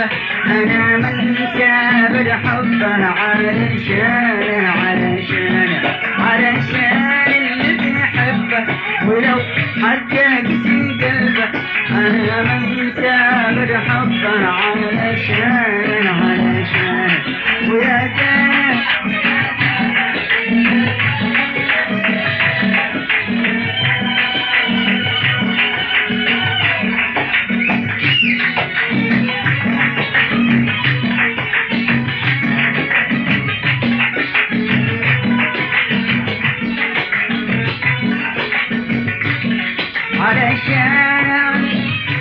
حبه انا من سابر حبه علشان علشان علشان اللي بيحبه ولو حتى قسي قلبه انا من سابر حبه علشان علشان ويا جانا علشان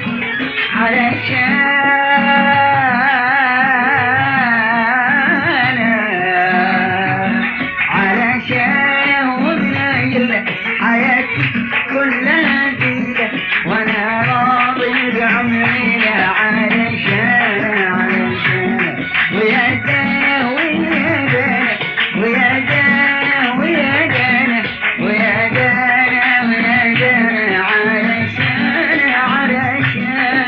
علشان علشان وبنايل حياتي كلها جيلة وانا راضي بعمري علشان علشان ويا دانا ويا دانا ويا دانا ويا دانا ويا دانا ويا دانا علشان علشان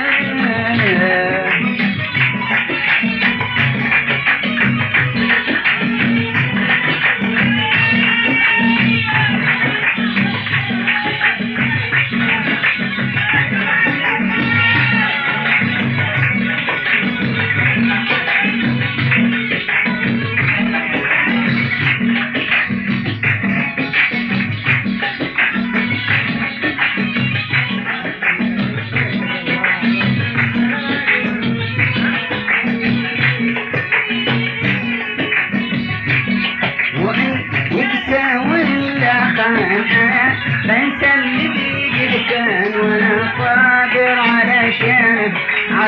وإن يكسى ولا خانها بنسى اللي بيجي كان وانا صابر علشانه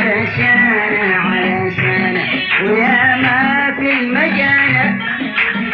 علشانه علشانه ويا ما في المجال